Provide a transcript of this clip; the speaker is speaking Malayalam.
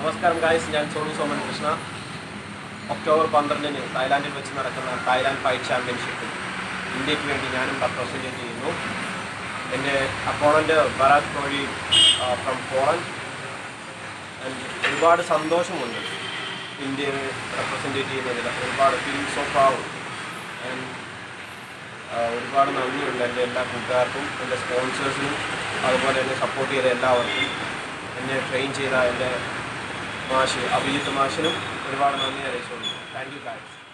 നമസ്കാരം ഗായ്സ് ഞാൻ സോണു സോമൻ കൃഷ്ണ ഒക്ടോബർ പന്ത്രണ്ടിന് തായ്ലാൻഡിൽ വെച്ച് നടക്കുന്ന തായ്ലാൻഡ് ഫൈറ്റ് ചാമ്പ്യൻഷിപ്പിൽ ഇന്ത്യക്ക് വേണ്ടി ഞാനും റെപ്രസെൻറ്റേറ്റ് ചെയ്യുന്നു എൻ്റെ അപ്പോണൻ്റ് ബറാക് കോഴി ഫ്രം പോളണ്ട് ആൻഡ് ഒരുപാട് സന്തോഷമുണ്ട് ഇന്ത്യയെ റെപ്രസെൻറ്റേറ്റ് ചെയ്യുന്നതിൽ ഒരുപാട് ഫീൽ സോ പ്രൗഡ് ആൻഡ് ഒരുപാട് നന്ദിയുണ്ട് എൻ്റെ എല്ലാ കൂട്ടുകാർക്കും എൻ്റെ സ്പോൺസേഴ്സിനും അതുപോലെ എന്നെ സപ്പോർട്ട് ചെയ്ത എല്ലാവർക്കും എന്നെ ട്രെയിൻ ചെയ്ത എൻ്റെ മാഷ് അഭിജിത്ത് മാഷിനും ഒരുപാട് നന്ദി അറിയിച്ചുകൊണ്ട് താങ്ക് യു ഗായ്സ്